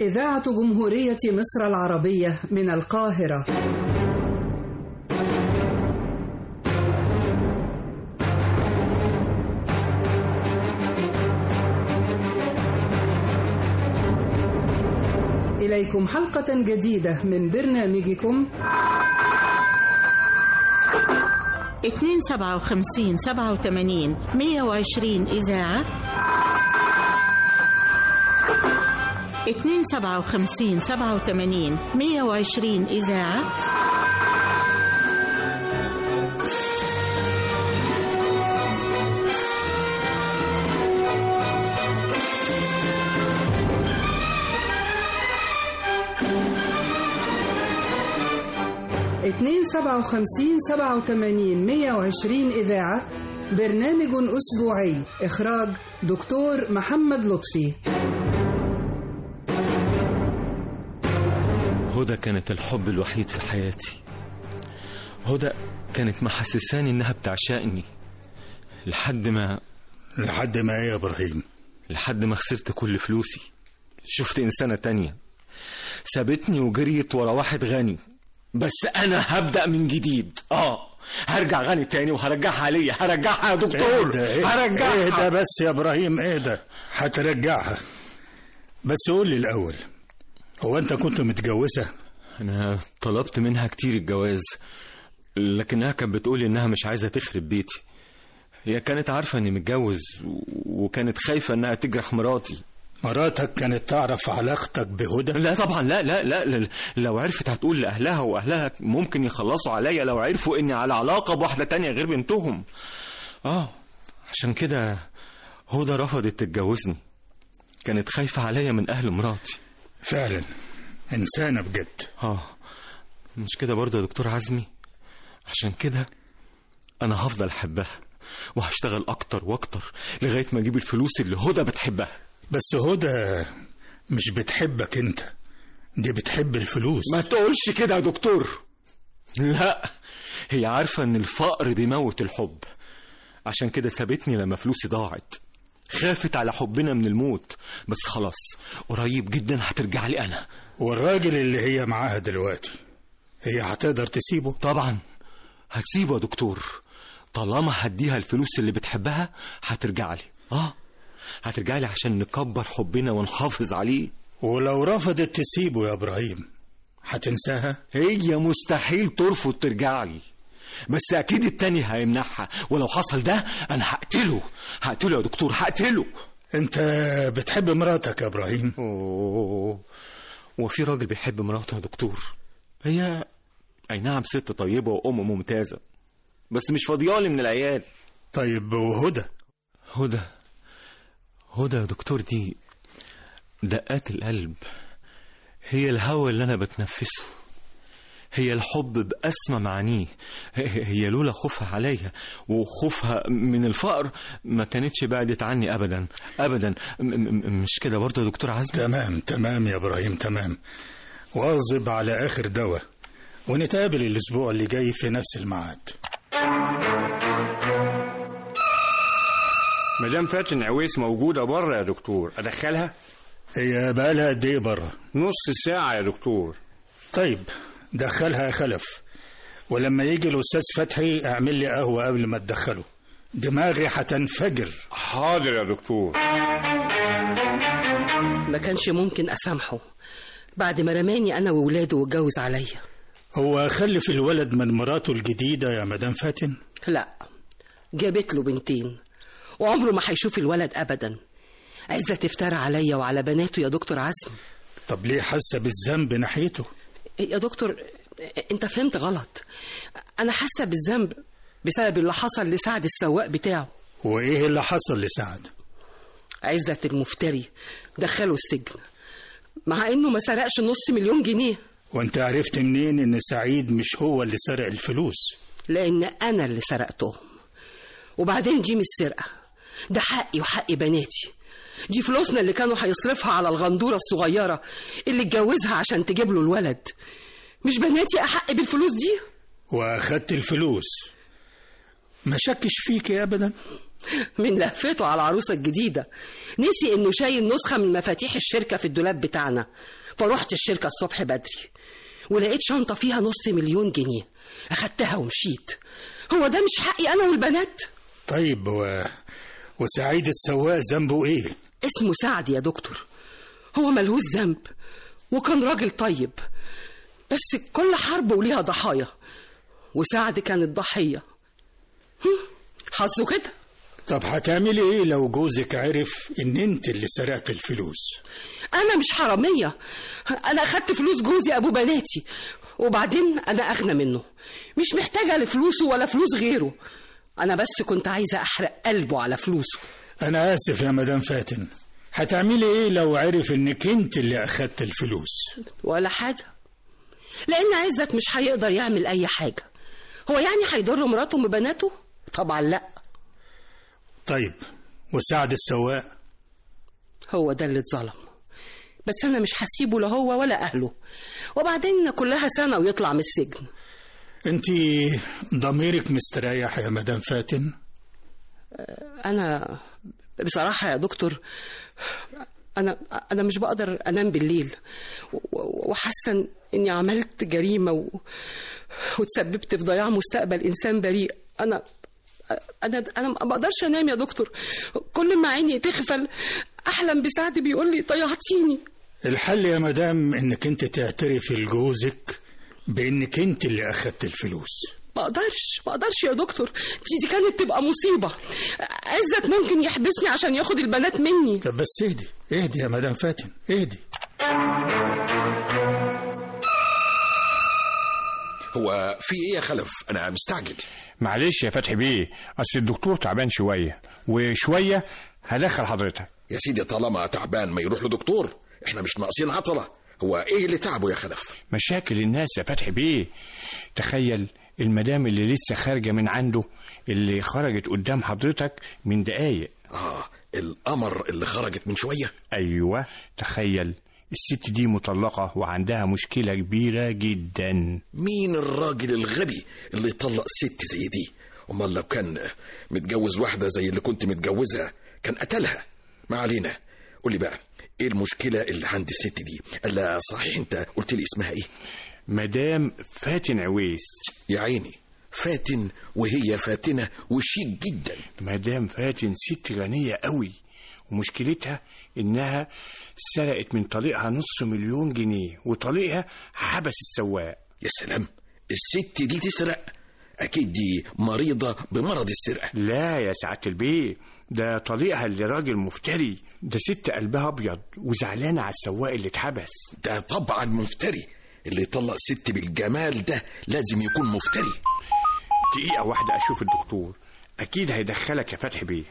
إذاعة جمهورية مصر العربية من القاهرة إليكم حلقة جديدة من برنامجكم اتنين سبعة وخمسين سبعة وثمانين مية وعشرين إذاعة اتنين سبعة وخمسين سبعة وثمانين مية وعشرين إذاعة اتنين سبعة وخمسين سبعة وثمانين مية وعشرين إذاعة برنامج أسبوعي إخراج دكتور محمد لطفي هدى كانت الحب الوحيد في حياتي هدى كانت محسساني انها بتعشقني لحد ما لحد ما ايه يا ابراهيم لحد ما خسرت كل فلوسي شفت انسانة تانية سابتني وجريت ورا واحد غني بس انا هبدأ من جديد اه هرجع غني تاني وهرجعها ليا هرجعها يا دكتور اهدى اهدى هرجعها اهدى بس يا ابراهيم اهدى هترجعها بس قول لي الاول هو انت كنت متجوزه انا طلبت منها كتير الجواز لكنها كانت بتقول انها مش عايزه تخرب بيتي هي كانت عارفه اني متجوز و- وكانت خايفه انها تجرح مراتي مراتك كانت تعرف علاقتك بهدى لا طبعا لا لا لا, لا لو عرفت هتقول لاهلها واهلها ممكن يخلصوا عليا لو عرفوا اني على علاقه بواحده تانية غير بنتهم اه عشان كده هدى رفضت تتجوزني كانت خايفه عليا من اهل مراتي فعلا انسانه بجد اه مش كده برضه يا دكتور عزمي عشان كده انا هفضل احبها وهشتغل اكتر واكتر لغايه ما اجيب الفلوس اللي هدى بتحبها بس هدى مش بتحبك انت دي بتحب الفلوس ما تقولش كده يا دكتور لا هي عارفه ان الفقر بيموت الحب عشان كده سابتني لما فلوسي ضاعت خافت على حبنا من الموت بس خلاص قريب جدا هترجع لي انا والراجل اللي هي معاها دلوقتي هي هتقدر تسيبه طبعا هتسيبه يا دكتور طالما هديها الفلوس اللي بتحبها هترجع لي اه هترجع لي عشان نكبر حبنا ونحافظ عليه ولو رفضت تسيبه يا ابراهيم هتنساها هي مستحيل ترفض ترجع لي بس اكيد التاني هيمنعها ولو حصل ده انا هقتله هقتله يا دكتور هقتله انت بتحب مراتك يا ابراهيم اوه وفي راجل بيحب مراته يا دكتور هي اي نعم ست طيبه وام ممتازه بس مش فاضيالي من العيال طيب وهدى هدى هدى يا دكتور دي دقات القلب هي الهوى اللي انا بتنفسه هي الحب بأسمى معانيه هي هي لولا خوفها عليا وخوفها من الفقر ما كانتش بعدت عني أبدا أبدا م- م- مش كده برضه يا دكتور عزمي تمام تمام يا ابراهيم تمام واظب على اخر دواء ونتقابل الاسبوع اللي جاي في نفس الميعاد مدام فاتن عويس موجودة بره يا دكتور أدخلها؟ هي بقالها قد ايه بره نص ساعة يا دكتور طيب دخلها يا خلف ولما يجي الاستاذ فتحي اعمل لي قهوه قبل ما تدخله دماغي هتنفجر حاضر يا دكتور ما كانش ممكن أسامحه بعد ما رماني أنا وولاده واتجوز عليا هو خلف الولد من مراته الجديده يا مدام فاتن لا جابت له بنتين وعمره ما هيشوف الولد أبدا عزة تفترى عليا وعلى بناته يا دكتور عزم طب ليه حاسه بالذنب ناحيته يا دكتور انت فهمت غلط انا حاسه بالذنب بسبب اللي حصل لسعد السواق بتاعه وايه اللي حصل لسعد عزة المفتري دخله السجن مع انه ما سرقش نص مليون جنيه وانت عرفت منين ان سعيد مش هو اللي سرق الفلوس لان انا اللي سرقتهم وبعدين دي مش سرقه ده حقي وحق بناتي دي فلوسنا اللي كانوا هيصرفها على الغندوره الصغيره اللي اتجوزها عشان تجيب له الولد مش بناتي احق بالفلوس دي واخدت الفلوس ما شكش فيك ابدا من لهفته على العروسة الجديدة نسي إنه شايل نسخة من مفاتيح الشركة في الدولاب بتاعنا فرحت الشركة الصبح بدري ولقيت شنطة فيها نص مليون جنيه أخدتها ومشيت هو ده مش حقي أنا والبنات طيب و... وسعيد السواق ذنبه ايه اسمه سعد يا دكتور هو ملهوش ذنب وكان راجل طيب بس كل حرب وليها ضحايا وسعد كان الضحية هم، حظه كده طب هتعملي ايه لو جوزك عرف ان انت اللي سرقت الفلوس أنا مش حرامية أنا أخدت فلوس جوزي أبو بناتي وبعدين أنا أغنى منه مش محتاجة لفلوسه ولا فلوس غيره أنا بس كنت عايزة أحرق قلبه على فلوسه انا اسف يا مدام فاتن هتعملي ايه لو عرف انك انت اللي اخدت الفلوس ولا حاجة لأن عزت مش هيقدر يعمل أي حاجة هو يعني هيضر مراته وبناته؟ طبعا لا طيب وسعد السواق هو ده اللي اتظلم بس أنا مش هسيبه لا هو ولا أهله وبعدين كلها سنة ويطلع من السجن انت ضميرك مستريح يا مدام فاتن أنا بصراحة يا دكتور أنا أنا مش بقدر أنام بالليل و- و- وحاسة إني عملت جريمة و... وتسببت في ضياع مستقبل إنسان بريء أنا أنا أنا ما بقدرش أنام يا دكتور كل ما عيني تغفل أحلم بسعد بيقول لي ضيعتيني الحل يا مدام انك انت تعترفي لجوزك بانك انت اللي اخدت الفلوس ما اقدرش ما اقدرش يا دكتور دي دي كانت تبقى مصيبه عزت ممكن يحبسني عشان ياخد البنات مني طب بس اهدي اهدي يا مدام فاتن اهدي هو في ايه يا خلف انا مستعجل معلش يا فتحي بيه اصل الدكتور تعبان شويه وشويه هدخل حضرتك يا سيدي طالما تعبان ما يروح لدكتور احنا مش ناقصين عطله هو ايه اللي تعبه يا خلف مشاكل الناس يا فتحي بيه تخيل المدام اللي لسه خارجه من عنده اللي خرجت قدام حضرتك من دقايق اه القمر اللي خرجت من شويه ايوه تخيل الست دي مطلقه وعندها مشكله كبيره جدا مين الراجل الغبي اللي يطلق ست زي دي امال لو كان متجوز واحده زي اللي كنت متجوزها كان قتلها ما علينا قول لي بقى ايه المشكله اللي عند الست دي الا صحيح انت قلت لي اسمها ايه مدام فاتن عويس يا عيني فاتن وهي فاتنه وشيك جدا مدام فاتن ست غنية قوي ومشكلتها إنها سرقت من طليقها نص مليون جنيه وطليقها حبس السواق يا سلام الست دي تسرق اكيد دي مريضه بمرض السرقه لا يا سعادة البيه ده طليقها اللي راجل مفتري ده ست قلبها أبيض وزعلانة على السواق اللي اتحبس ده طبعا مفتري اللي يطلق ست بالجمال ده لازم يكون مفتري دقيقة واحدة أشوف الدكتور أكيد هيدخلك يا فتحي بيه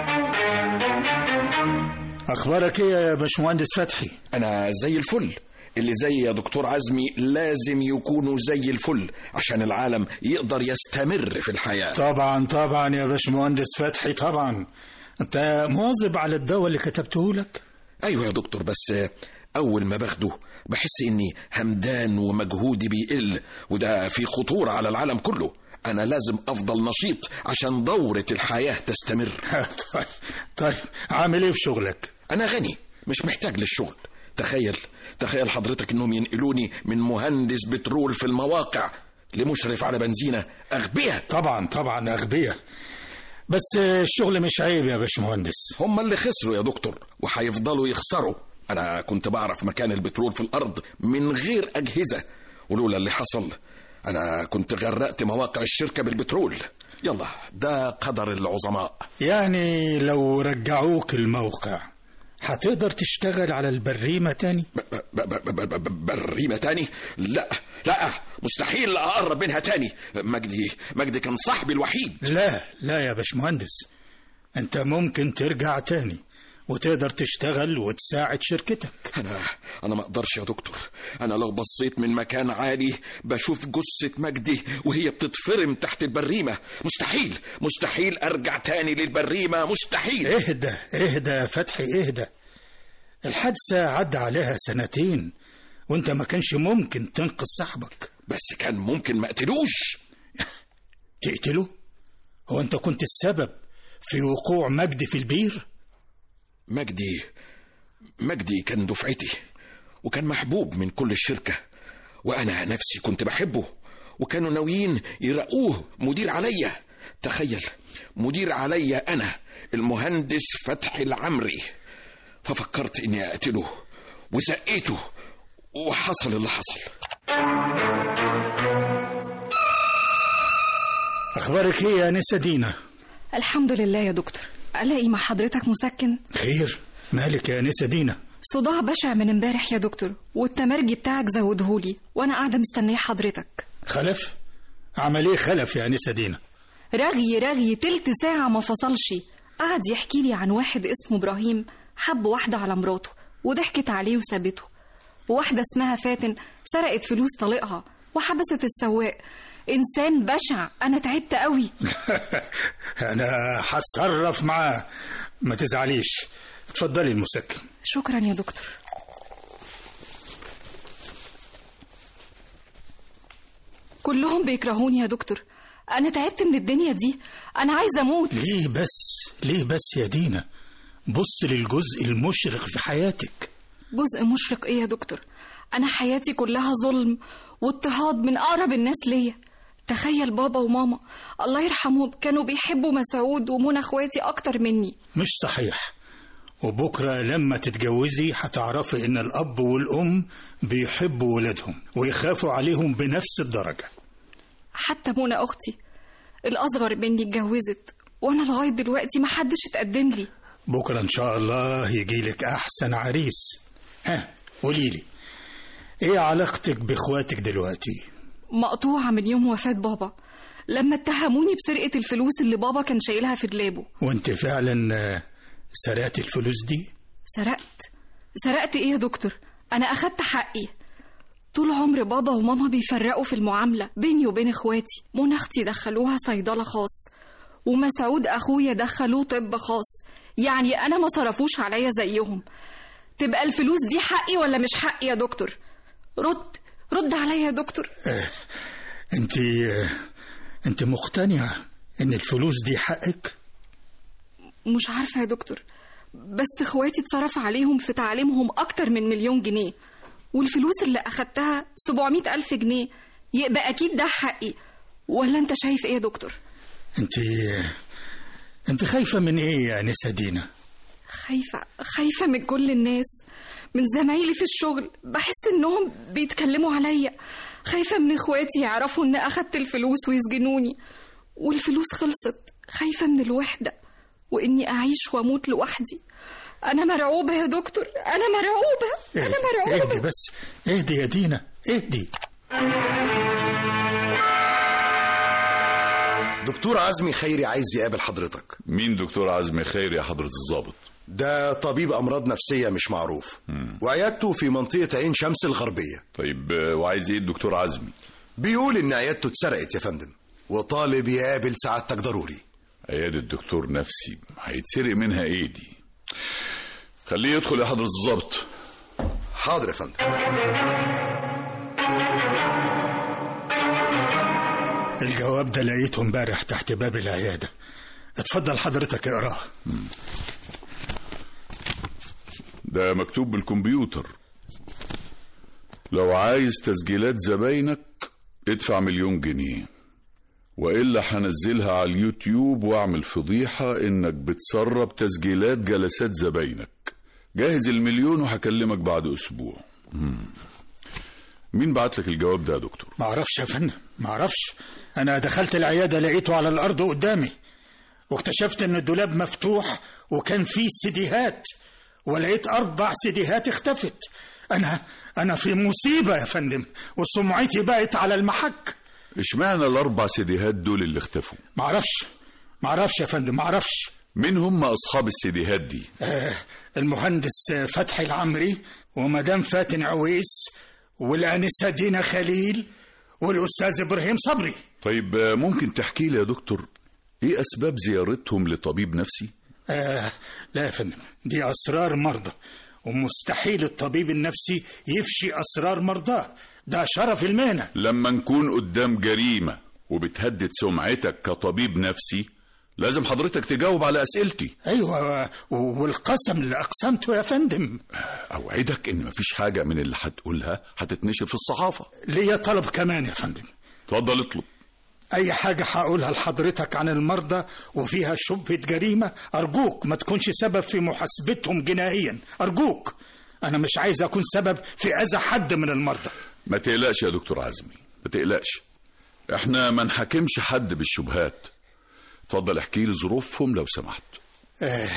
اخبارك ايه يا باشمهندس فتحي انا زي الفل اللي زي يا دكتور عزمي لازم يكونوا زي الفل عشان العالم يقدر يستمر في الحياة طبعا طبعا يا باشمهندس فتحي طبعا انت مواظب على الدواء اللي كتبته لك ايوه يا دكتور بس اول ما باخده بحس اني همدان ومجهودي بيقل وده في خطورة على العالم كله انا لازم افضل نشيط عشان دورة الحياة تستمر طيب طيب عامل ايه في شغلك انا غني مش محتاج للشغل تخيل تخيل حضرتك انهم ينقلوني من مهندس بترول في المواقع لمشرف على بنزينة اغبياء طبعا طبعا اغبياء بس الشغل مش عيب يا باشمهندس هم اللي خسروا يا دكتور وهيفضلوا يخسروا انا كنت بعرف مكان البترول في الارض من غير اجهزة ولولا اللي حصل انا كنت غرقت مواقع الشركة بالبترول يلا ده قدر العظماء يعني لو رجعوك الموقع هتقدر تشتغل على البريمة تاني ب- ب- ب- ب- ب- بريمة تاني لا لا مستحيل اقرب منها تاني مجدي مجدي كان صاحبي الوحيد لا لا يا باشمهندس انت ممكن ترجع تاني وتقدر تشتغل وتساعد شركتك انا انا ما اقدرش يا دكتور انا لو بصيت من مكان عالي بشوف جثة مجدي وهي بتتفرم تحت البريمة مستحيل مستحيل ارجع تاني للبريمة مستحيل اهدى اهدى يا فتحي اهدى الحادثة عدى عليها سنتين وانت ما كانش ممكن تنقذ صاحبك بس كان ممكن ما اقتلوش تقتله هو انت كنت السبب في وقوع مجدي في البير مجدي مجدي كان دفعتي وكان محبوب من كل الشركة وأنا نفسي كنت بحبه وكانوا ناويين يرقوه مدير عليا تخيل مدير عليا أنا المهندس فتحي العمري ففكرت إني أقتله وزقيته وحصل اللي حصل أخبارك إيه يا أنسة دينا الحمد لله يا دكتور ألاقي مع حضرتك مسكن خير مالك يا أنسة دينا صداع بشع من امبارح يا دكتور والتمرجي بتاعك زودهولي وأنا قاعدة مستنية حضرتك خلف عمل إيه خلف يا أنسة دينا رغي رغي تلت ساعة ما فصلش قعد يحكي لي عن واحد اسمه إبراهيم حب واحدة على مراته وضحكت عليه وسابته وواحدة اسمها فاتن سرقت فلوس طليقها وحبست السواق إنسان بشع أنا تعبت قوي أنا هتصرف معاه ما تزعليش اتفضلي المسكن شكرا يا دكتور كلهم بيكرهوني يا دكتور أنا تعبت من الدنيا دي أنا عايزة أموت ليه بس ليه بس يا دينا بص للجزء المشرق في حياتك جزء مشرق إيه يا دكتور أنا حياتي كلها ظلم واضطهاد من أقرب الناس ليا تخيل بابا وماما الله يرحمهم كانوا بيحبوا مسعود ومنى اخواتي أكتر مني مش صحيح وبكرة لما تتجوزي هتعرفي إن الأب والأم بيحبوا ولادهم ويخافوا عليهم بنفس الدرجة حتى منى أختي الأصغر مني اتجوزت وأنا لغاية دلوقتي محدش اتقدم لي بكرة إن شاء الله يجيلك أحسن عريس ها قوليلي إيه علاقتك بإخواتك دلوقتي مقطوعة من يوم وفاة بابا لما اتهموني بسرقة الفلوس اللي بابا كان شايلها في دولابه وانت فعلا آه، سرقت الفلوس دي سرقت سرقت ايه يا دكتور انا اخدت حقي طول عمر بابا وماما بيفرقوا في المعاملة بيني وبين اخواتي منى اختي دخلوها صيدلة خاص ومسعود اخويا دخلوه طب خاص يعني انا ما صرفوش عليا زيهم تبقى الفلوس دي حقي ولا مش حقي يا دكتور رد رد عليا يا دكتور انت آه، انت مقتنعة ان الفلوس دي حقك مش عارفة يا دكتور بس اخواتي اتصرف عليهم في تعليمهم أكتر من مليون جنيه والفلوس اللي أخدتها 700 ألف جنيه يبقى أكيد ده حقي ولا أنت شايف إيه يا دكتور؟ انت آه، انت خايفة من ايه يا نسا دينا خايفة خايفة من كل الناس من زمايلي في الشغل بحس إنهم بيتكلموا عليا خايفة من إخواتي يعرفوا إن أخدت الفلوس ويسجنوني والفلوس خلصت خايفة من الوحدة وإني أعيش وأموت لوحدي أنا مرعوبة يا دكتور أنا مرعوبة أنا مرعوبة اهدي بس اهدي يا دينا اهدي دكتور عزمي خيري عايز يقابل حضرتك مين دكتور عزمي خير يا حضرة الضابط ده طبيب أمراض نفسية مش معروف وعيادته في منطقة عين شمس الغربية طيب آه، وعايز ايه الدكتور عزمي بيقول إن عيادته اتسرقت يا فندم وطالب يقابل سعادتك ضروري عيادة دكتور نفسي هيتسرق منها ايه دي خليه يدخل يا حضرة الضابط حاضر يا فندم الجواب ده لقيته امبارح تحت باب العيادة اتفضل حضرتك اقراه ده مكتوب بالكمبيوتر لو عايز تسجيلات زباينك ادفع مليون جنيه وإلا هنزلها على اليوتيوب واعمل فضيحة إنك بتسرب تسجيلات جلسات زباينك جهز المليون وهكلمك بعد أسبوع مم. مين بعت لك الجواب ده يا دكتور معرفش يا فندم معرفش انا دخلت العيادة لقيته على الارض قدامي واكتشفت ان الدولاب مفتوح وكان فيه سيديهات ولقيت اربع سيديهات اختفت انا انا في مصيبة يا فندم وسمعتي بقت على المحك اشمعنى الأربع سيديهات دول اللي اختفوا معرفش معرفش يا فندم معرفش مين هم أصحاب السيديهات دي آه المهندس فتحي العمري ومدام فاتن عويس والانسه دينا خليل والاستاذ ابراهيم صبري طيب آه، ممكن تحكي لي يا دكتور ايه اسباب زيارتهم لطبيب نفسي آه لا يا فندم دي اسرار مرضى ومستحيل الطبيب النفسي يفشي اسرار مرضاه ده شرف المهنه لما نكون قدام جريمة وبتهدد سمعتك كطبيب نفسي لازم حضرتك تجاوب على اسئلتي ايوه والقسم اللي اقسمته يا فندم اوعدك ان مفيش حاجه من اللي هتقولها هتتنشر في الصحافه ليا طلب كمان يا فندم اتفضل اطلب اي حاجه هقولها لحضرتك عن المرضى وفيها شبهه جريمه ارجوك ما تكونش سبب في محاسبتهم جنائيا ارجوك انا مش عايز اكون سبب في اذى حد من المرضى ما تقلقش يا دكتور عزمي ما تقلقش احنا ما نحاكمش حد بالشبهات اتفضل احكي لي ظروفهم لو سمحت آه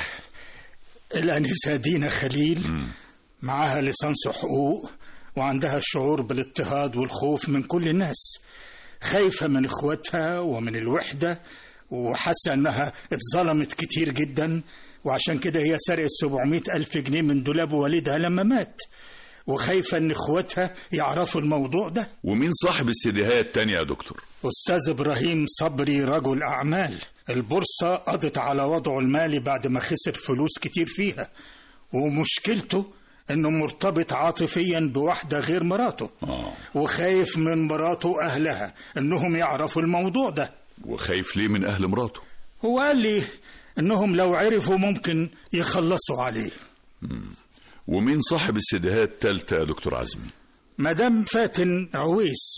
الانسه دينا خليل معاها ليسانس حقوق وعندها الشعور بالاضطهاد والخوف من كل الناس خايفة من اخواتها ومن الوحدة وحاسة انها اتظلمت كتير جدا وعشان كده هي سرقت 700 ألف جنيه من دولاب والدها لما مات وخايفة ان اخواتها يعرفوا الموضوع ده ومين صاحب السيديهات التانية يا دكتور أستاذ إبراهيم صبري رجل أعمال البورصة قضت على وضعه المالي بعد ما خسر فلوس كتير فيها ومشكلته انه مرتبط عاطفيا بواحدة غير مراته آه. وخايف من مراته وأهلها انهم يعرفوا الموضوع ده وخايف ليه من اهل مراته هو قال لي انهم لو عرفوا ممكن يخلصوا عليه ومين صاحب السيديهات التالتة يا دكتور عزمي مدام فاتن عويس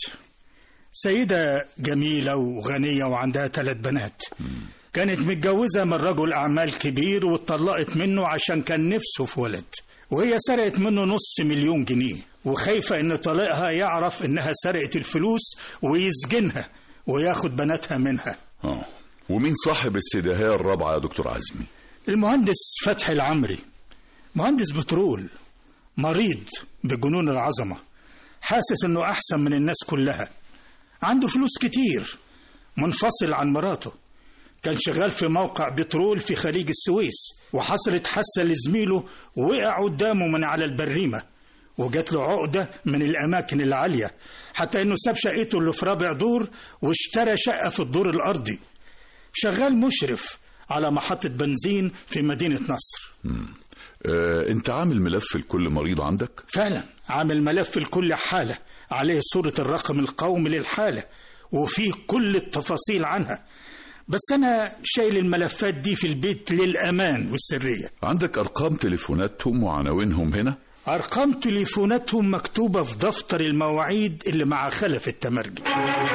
سيدة جميلة وغنية وعندها ثلاث بنات كانت متجوزة من رجل أعمال كبير واتطلقت منه عشان كان نفسه في ولد وهي سرقت منه نص مليون جنيه وخايفة إن طليقها يعرف إنها سرقت الفلوس ويسجنها وياخد بناتها منها اه ومين صاحب السيديهات الرابعة يا دكتور عزمي المهندس فتحي العمري مهندس بترول مريض بجنون العظمة حاسس إنه أحسن من الناس كلها عنده فلوس كتير منفصل عن مراته كان شغال في موقع بترول في خليج السويس وحصلت حاسة لزميله وقع قدامه من على البريمة وجات له عقدة من الأماكن العالية حتى إنه ساب شقته اللي في رابع دور واشترى شقة في الدور الأرضي شغال مشرف على محطة بنزين في مدينة نصر آه، انت عامل ملف لكل مريض عندك فعلا عامل ملف لكل حالة عليه صورة الرقم القومي للحالة وفيه كل التفاصيل عنها بس أنا شايل الملفات دي في البيت للأمان والسرية عندك ارقام تليفوناتهم وعناوينهم هنا أرقام تليفوناتهم مكتوبة في دفتر المواعيد اللي مع خلف التمرجي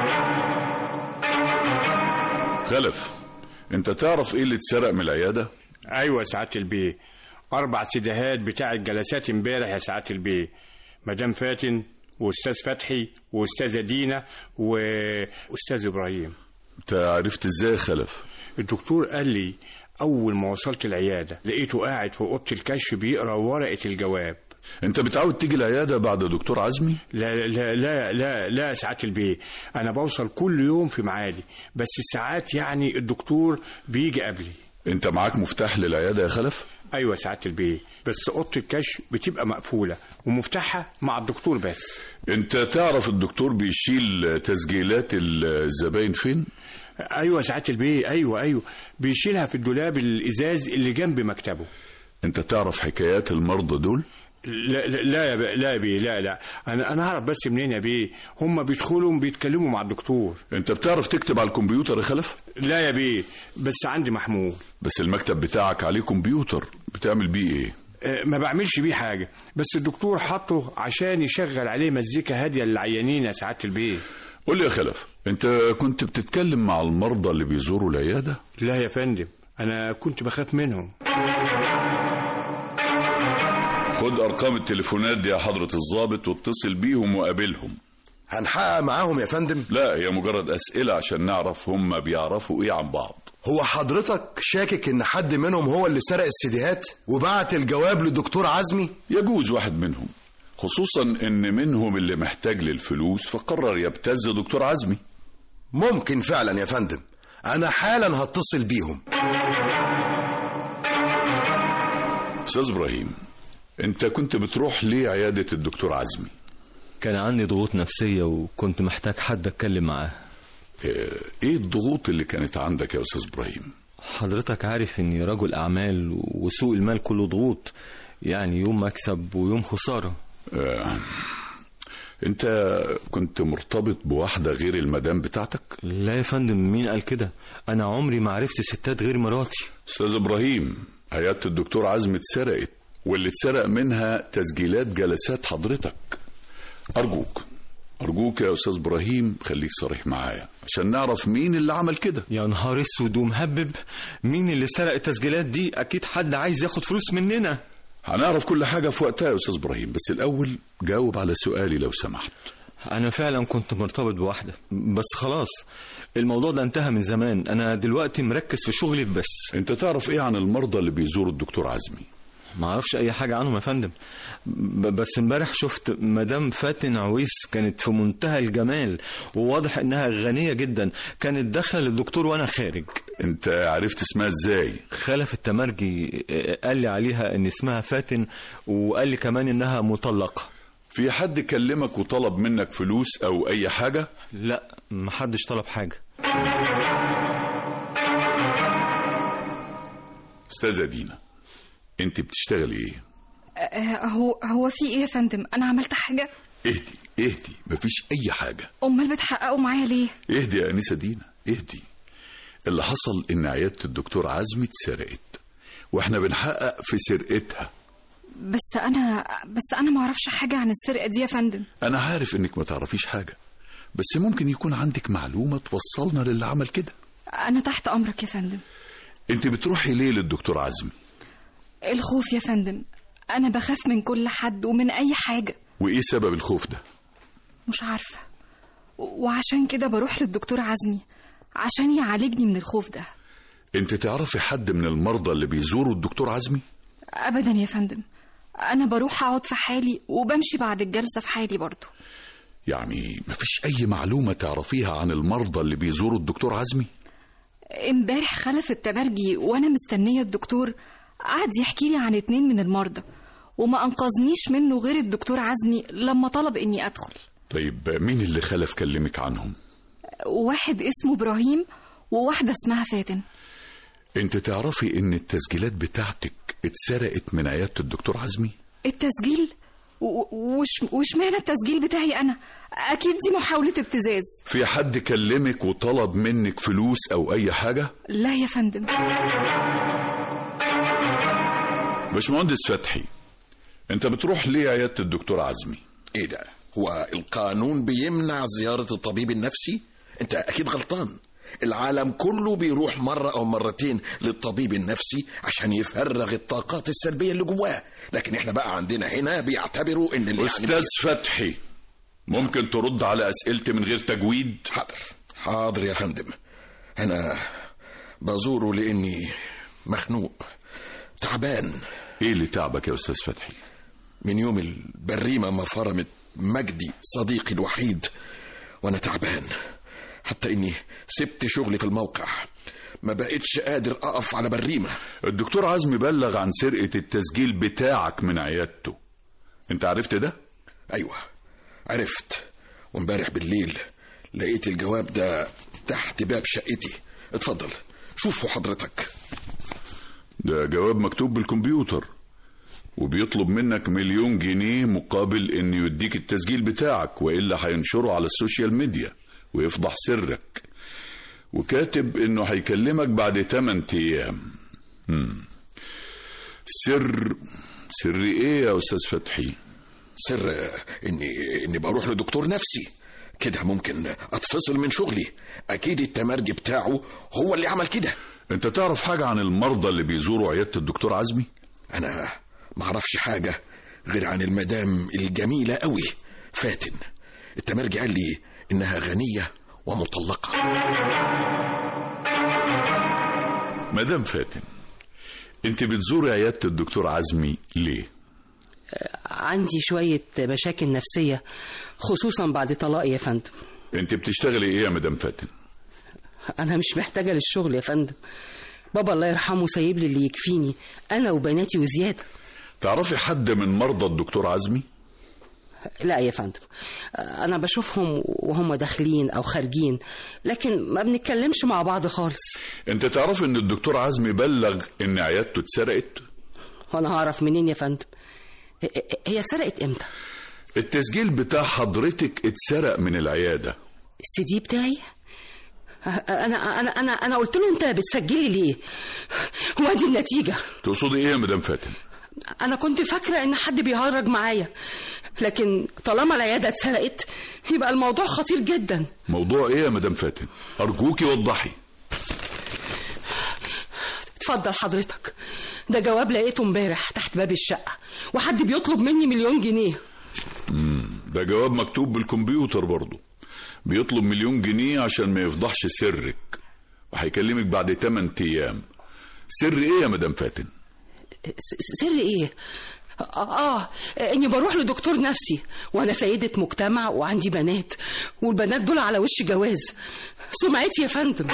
خلف انت تعرف ايه اللي اتسرق من العيادة ايوه يا سعاده البيه اربع سيديهات بتاع الجلسات امبارح يا سعاده البيه مدام فاتن واستاذ فتحي واستاذه دينا واستاذ ابراهيم انت عرفت ازاي يا خلف الدكتور قال لي اول ما وصلت العياده لقيته قاعد في اوضه الكشف بيقرا ورقه الجواب انت بتعود تيجي العيادة بعد دكتور عزمي لا لا لا لا لا ساعات البيه انا بوصل كل يوم في ميعادي بس ساعات يعني الدكتور بيجي قبلي انت معاك مفتاح للعيادة يا خلف ايوه ساعات البيه بس اوضه الكشف بتبقى مقفوله ومفتاحها مع الدكتور بس انت تعرف الدكتور بيشيل تسجيلات الزباين فين ايوه ساعات البيه ايوه ايوه بيشيلها في الدولاب الازاز اللي جنب مكتبه انت تعرف حكايات المرضى دول لا لا لا يا بيه لا يا بيه لا لا انا انا اعرف بس منين يا بيه هم بيدخلوا بيتكلموا مع الدكتور انت بتعرف تكتب على الكمبيوتر يا خلف لا يا بيه بس عندي محمول بس المكتب بتاعك عليه كمبيوتر بتعمل بيه ايه آه، ما بعملش بيه حاجه بس الدكتور حطه عشان يشغل عليه مزيكا هاديه للعيانين يا سعاده البيه قول لي يا خلف انت كنت بتتكلم مع المرضى اللي بيزوروا العيادة لا يا فندم انا كنت بخاف منهم خد ارقام التليفونات دي يا حضرة الضابط واتصل بيهم وقابلهم هنحقق معاهم يا فندم لا هي مجرد اسئلة عشان نعرف هم بيعرفوا ايه عن بعض هو حضرتك شاكك ان حد منهم هو اللي سرق السيديهات وبعت الجواب لدكتور عزمي يجوز واحد منهم خصوصا ان منهم اللي محتاج للفلوس فقرر يبتز دكتور عزمي ممكن فعلا يا فندم انا حالا هتصل بيهم استاذ ابراهيم انت كنت بتروح ليه عيادة الدكتور عزمي كان عندي ضغوط نفسية وكنت محتاج حد أتكلم معاه اه، ايه الضغوط اللي كانت عندك يا استاذ ابراهيم حضرتك عارف إني رجل أعمال وسوق المال كله ضغوط يعني يوم مكسب ويوم خسارة اه، انت كنت مرتبط بواحدة غير المدام بتاعتك لا يا فندم مين قال كده انا عمري ما عرفت ستات غير مراتي استاذ ابراهيم عيادة الدكتور عزمي اتسرقت واللي اتسرق منها تسجيلات جلسات حضرتك ارجوك ارجوك يا استاذ ابراهيم خليك صريح معايا عشان نعرف مين اللي عمل كده يا نهار اسود ومهبب مين اللي سرق التسجيلات دي اكيد حد عايز ياخد فلوس مننا هنعرف كل حاجة في وقتها يا استاذ ابراهيم بس الاول جاوب على سؤالي لو سمحت انا فعلا كنت مرتبط بواحده بس خلاص الموضوع ده انتهى من زمان انا دلوقتي مركز في شغلي بس انت تعرف ايه عن المرضى اللي بيزوروا الدكتور عزمي ما اعرفش اي حاجه عنهم يا فندم ب- بس امبارح شفت مدام فاتن عويس كانت في منتهى الجمال وواضح انها غنيه جدا كانت داخله للدكتور وانا خارج انت عرفت اسمها ازاي خلف التمرجي آه، قال لي عليها ان اسمها فاتن وقال لي كمان انها مطلقه في حد كلمك وطلب منك فلوس او اي حاجة لا محدش طلب حاجه استاذة دينا انت بتشتغلي ايه آه، هو هو في ايه يا فندم انا عملت حاجه اهدي اهدي مفيش اي حاجة امال بتحققوا معايا ليه اهدي يا انسة دينا اهدي اللي حصل ان عيادة الدكتور عزمي اتسرقت واحنا بنحقق في سرقتها بس انا بس انا ما اعرفش حاجه عن السرقه دي يا فندم انا عارف انك ما تعرفيش حاجة بس ممكن يكون عندك معلومة توصلنا للي عمل كده انا تحت امرك يا فندم انت بتروحي ليه للدكتور عزمي الخوف يا فندم انا بخاف من كل حد ومن اي حاجه وايه سبب الخوف ده مش عارفه و- وعشان كده بروح للدكتور عزمي عشان يعالجني من الخوف ده انت تعرفي حد من المرضى اللي بيزوروا الدكتور عزمي ابدا يا فندم انا بروح اقعد في حالي وبمشي بعد الجلسه في حالي برضه يعني مفيش اي معلومة تعرفيها عن المرضى اللي بيزوروا الدكتور عزمي امبارح خلف التمرجي وانا مستنيه الدكتور قعد يحكي لي عن اتنين من المرضى وما انقذنيش منه غير الدكتور عزمي لما طلب اني ادخل طيب مين اللي خلف كلمك عنهم واحد اسمه ابراهيم وواحده اسمها فاتن انت تعرفي ان التسجيلات بتاعتك اتسرقت من عيادة الدكتور عزمي التسجيل و- وش وشمعنى التسجيل بتاعي انا اكيد دي محاوله ابتزاز في حد كلمك وطلب منك فلوس او اي حاجة لا يا فندم باشمهندس فتحي انت بتروح ليه عيادة الدكتور عزمي ايه ده هو القانون بيمنع زيارة الطبيب النفسي انت اكيد غلطان العالم كله بيروح مرة او مرتين للطبيب النفسي عشان يفرغ الطاقات السلبية اللي جواه لكن احنا بقى عندنا هنا بيعتبروا ان اللي استاذ فتحي ممكن ترد على اسئلتي من غير تجويد حاضر حاضر يا فندم انا بزوره لاني مخنوق تعبان ايه اللي تعبك يا استاذ فتحي من يوم البريمة ما فرمت مجدي صديقي الوحيد وانا تعبان حتى اني سبت شغلي في الموقع ما بقتش قادر اقف على بريمة الدكتور عزمي بلغ عن سرقة التسجيل بتاعك من عيادته انت عرفت ده ايوه عرفت وامبارح بالليل لقيت الجواب ده تحت باب شقتي اتفضل شوفوا حضرتك ده جواب مكتوب بالكمبيوتر وبيطلب منك مليون جنيه مقابل ان يديك التسجيل بتاعك والا هينشره على السوشيال ميديا ويفضح سرك وكاتب انه هيكلمك بعد 8 ايام مم. سر سر ايه يا استاذ فتحي سر اني اني بروح لدكتور نفسي كده ممكن اتفصل من شغلي اكيد التمرجي بتاعه هو اللي عمل كده انت تعرف حاجة عن المرضى اللي بيزوروا عيادة الدكتور عزمي انا معرفش حاجة غير عن المدام الجميلة قوي فاتن التمرجي قال لي انها غنية ومطلقة مدام فاتن انت بتزوري عيادة الدكتور عزمي ليه عندي شوية مشاكل نفسية خصوصا بعد طلاقي يا فندم انت بتشتغلي ايه يا مدام فاتن أنا مش محتاجة للشغل يا فندم بابا الله يرحمه سايب لي اللي يكفيني أنا وبناتي وزيادة تعرفي حد من مرضى الدكتور عزمي لا يا فندم أنا بشوفهم وهم داخلين أو خارجين لكن ما بنتكلمش مع بعض خالص انت تعرف ان الدكتور عزمي بلغ ان عيادته اتسرقت وأنا هعرف منين يا فندم هي اتسرقت إمتى؟ التسجيل بتاع حضرتك اتسرق من العيادة السي دي بتاعي انا انا انا انا قلت له انت بتسجلي ليه وادي النتيجه تقصدي ايه يا مدام فاتن انا كنت فاكره ان حد بيهرج معايا لكن طالما العياده اتسرقت يبقى الموضوع خطير جدا موضوع ايه يا مدام فاتن ارجوكي وضحي اتفضل حضرتك ده جواب لقيته امبارح تحت باب الشقه وحد بيطلب مني مليون جنيه مم. ده جواب مكتوب بالكمبيوتر برضه بيطلب مليون جنيه عشان ما يفضحش سرك وهيكلمك بعد 8 ايام سر ايه يا مدام فاتن س- سر ايه آه, اه اني بروح لدكتور نفسي وانا سيدة مجتمع وعندي بنات والبنات دول على وش جواز سمعتي يا فندم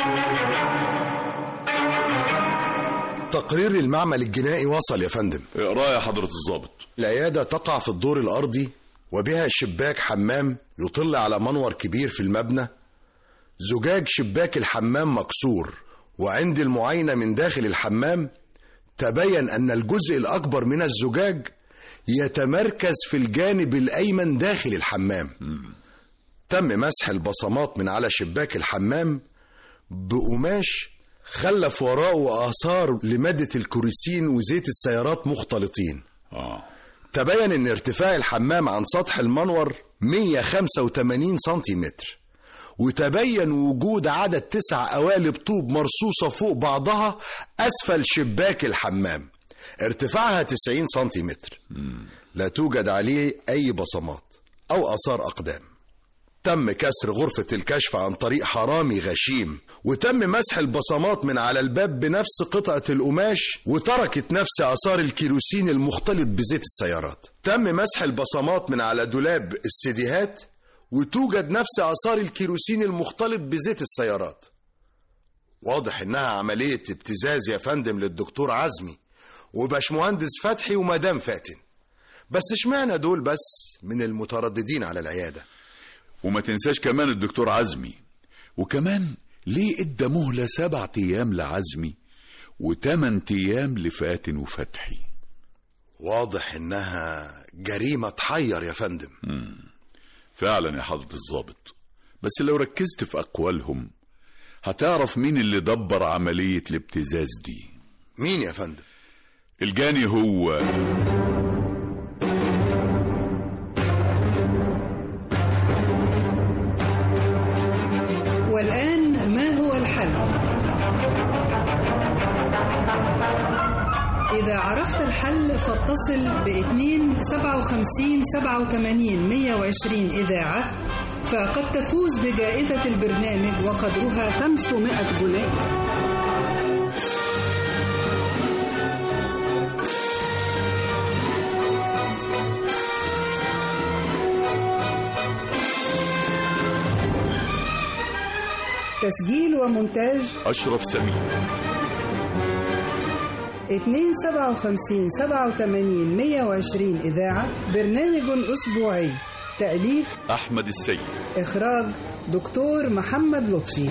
تقرير المعمل الجنائي وصل يا فندم اقرا يا حضرة الضابط العيادة تقع في الدور الأرضي وبها شباك حمام يطل على منور كبير في المبنى زجاج شباك الحمام مكسور وعند المعاينة من داخل الحمام تبين أن الجزء الأكبر من الزجاج يتمركز في الجانب الأيمن داخل الحمام تم مسح البصمات من على شباك الحمام بقماش خلف وراءه آثار لمادة الكوريسين وزيت السيارات مختلطين اه تبين ان ارتفاع الحمام عن سطح المنور 185 سنتيمتر وتبين وجود عدد تسع قوالب طوب مرصوصة فوق بعضها أسفل شباك الحمام ارتفاعها 90 سنتيمتر لا توجد عليه أي بصمات أو آثار أقدام تم كسر غرفة الكشف عن طريق حرامي غشيم وتم مسح البصمات من على الباب بنفس قطعة القماش وتركت نفس آثار الكيروسين المختلط بزيت السيارات تم مسح البصمات من على دولاب السيديهات وتوجد نفس آثار الكيروسين المختلط بزيت السيارات واضح إنها عملية ابتزاز يا فندم للدكتور عزمي وباشمهندس فتحي ومدام فاتن بس اشمعنى دول بس من المترددين على العيادة وما تنساش كمان الدكتور عزمي وكمان ليه ادى مهلة سبعة ايام لعزمي وتمن ايام لفاتن وفتحي واضح انها جريمة تحير يا فندم فعلا يا حضرة الضابط بس لو ركزت في أقوالهم هتعرف مين اللي دبر عملية الابتزاز دي مين يا فندم الجاني هو والآن ما هو الحل؟ إذا عرفت الحل فاتصل ب 2 57 87 120 إذاعة فقد تفوز بجائزة البرنامج وقدرها 500 جنيه تسجيل ومونتاج أشرف سمير 2 57 87 120 إذاعة برنامج أسبوعي تأليف أحمد السيد إخراج دكتور محمد لطفي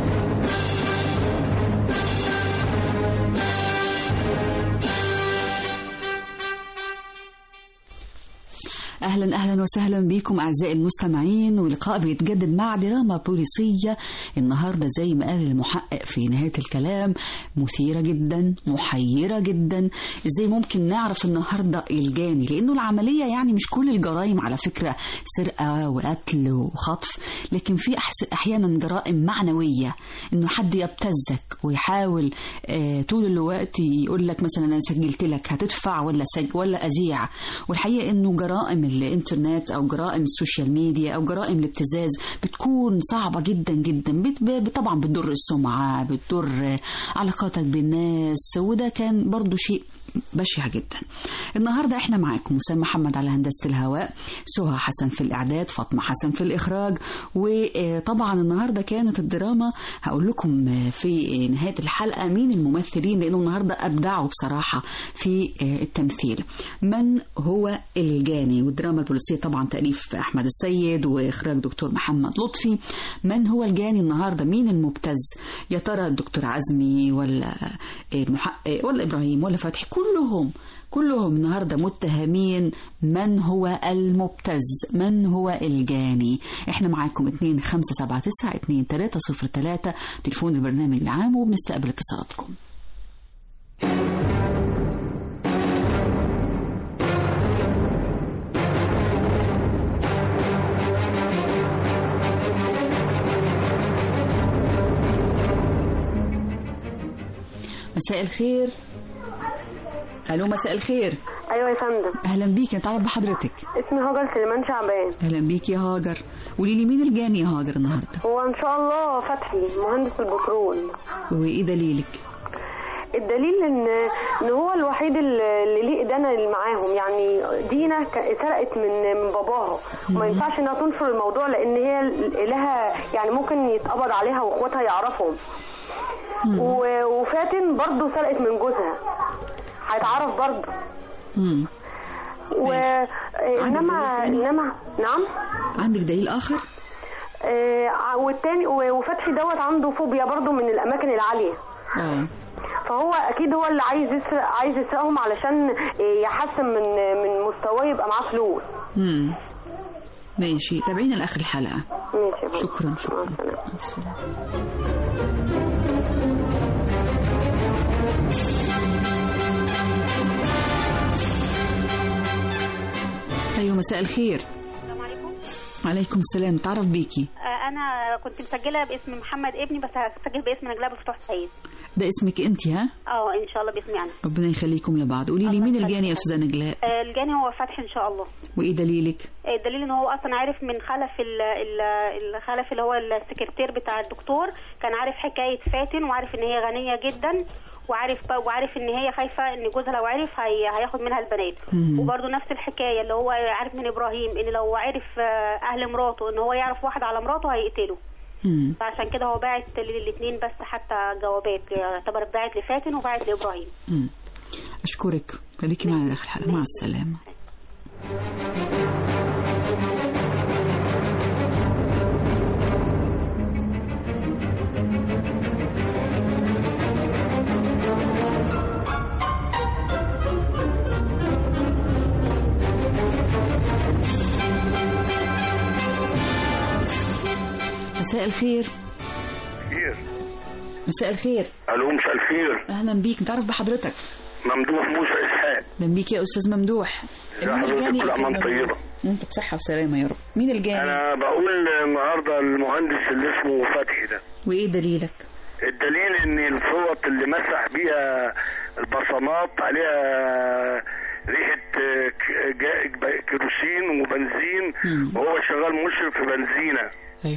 اهلا اهلا وسهلا بكم اعزائي المستمعين ولقاء بيتجدد مع دراما بوليسيه النهارده زي ما قال المحقق في نهايه الكلام مثيره جدا محيره جدا ازاي ممكن نعرف النهارده الجاني لانه العمليه يعني مش كل الجرائم على فكره سرقه وقتل وخطف لكن في أحس- احيانا جرائم معنويه انه حد يبتزك ويحاول آه، طول الوقت يقول لك مثلا انا سجلت لك هتدفع ولا سج ولا اذيع والحقيقه انه جرائم الانترنت او جرائم السوشيال ميديا او جرائم الابتزاز بتكون صعبه جدا جدا بت- ب- طبعا بتضر السمعه بتضر علاقاتك بالناس وده كان برضو شيء بشع جدا النهارده احنا معاكم وسام محمد على هندسه الهواء سهى حسن في الاعداد فاطمه حسن في الاخراج وطبعا النهارده كانت الدراما هقول لكم في نهايه الحلقه مين الممثلين لانه النهارده ابدعوا بصراحه في التمثيل من هو الجاني والدراما البوليسيه طبعا تاليف احمد السيد واخراج دكتور محمد لطفي من هو الجاني النهارده مين المبتز يا ترى الدكتور عزمي ولا المحقق ولا ابراهيم ولا فتحي كلهم كلهم النهاردة متهمين من هو المبتز من هو الجاني احنا معاكم 2 5 7 9 2 3 0 3 تليفون البرنامج العام وبنستقبل اتصالاتكم مساء الخير الو مساء الخير ايوه يا فندم اهلا بيك نتعرف بحضرتك اسمي هاجر سليمان شعبان اهلا بيك يا هاجر قولي لي مين الجاني يا هاجر النهارده هو ان شاء الله فتحي مهندس البترول وايه دليلك الدليل ان ان هو الوحيد اللي اللي ليه ايدانا اللي معاهم يعني دينا ك- سرقت من من باباها وما ينفعش انها تنشر الموضوع لان هي لها يعني ممكن يتقبض عليها واخواتها يعرفهم و- وفاتن برضو سرقت من جوزها هيتعرف برضو مم. و انما انما نعم عندك دليل اخر آه، والتاني و- وفتحي دوت عنده فوبيا برضو من الاماكن العاليه اه فهو اكيد هو اللي عايز يسرق عايز يسرقهم علشان آه، يحسن من من مستواه يبقى معاه فلوس مم. ماشي تابعينا لاخر الحلقه ماشي يا فندم. شكرا شكرا مع السلامة. مع السلامة. ايوه مساء الخير السلام عليكم عليكم السلام تعرف بيكي آه، انا كنت مسجله باسم محمد ابني بس هسجل باسم نجلاء بفتوح سيد ده اسمك انت ها اه ان شاء الله باسمي انا ربنا يخليكم لبعض قولي لي مين الجاني يا استاذه نجلاء آه، الجاني هو فتحي ان شاء الله وايه دليلك آه، الدليل ان هو اصلا عارف من خلف ال- ال- الخلف اللي هو السكرتير بتاع الدكتور كان عارف حكايه فاتن وعارف ان هي غنيه جدا وعارف وعارف ان هي خايفه ان جوزها لو عرف هي هياخد منها البنات مم. وبرده نفس الحكايه اللي هو عارف من ابراهيم ان لو عرف آه، اهل مراته ان هو يعرف واحد على مراته هيقتله مم. فعشان كده هو باعت للاثنين بس حتى جوابات يعتبر باعت لفاتن وباعت لابراهيم مم. اشكرك خليكي معنا لاخر الحلقه مع السلامه مساء الخير خير مساء الخير الو مساء الخير اهلا بيك نتعرف بحضرتك ممدوح موسى اسحاق اهلا بيك يا استاذ ممدوح ازي مين حضرتك الجاني كل يا أستاذ امان ممدوح؟ طيبه انت بصحه وسلامه يا رب مين الجاني انا بقول النهارده المهندس اللي اسمه فتحي ده وايه دليلك الدليل ان الفوط اللي مسح بيها البصمات عليها ريحه ك- جا- كيروسين وبنزين وهو شغال مشرف في بنزينه ايوه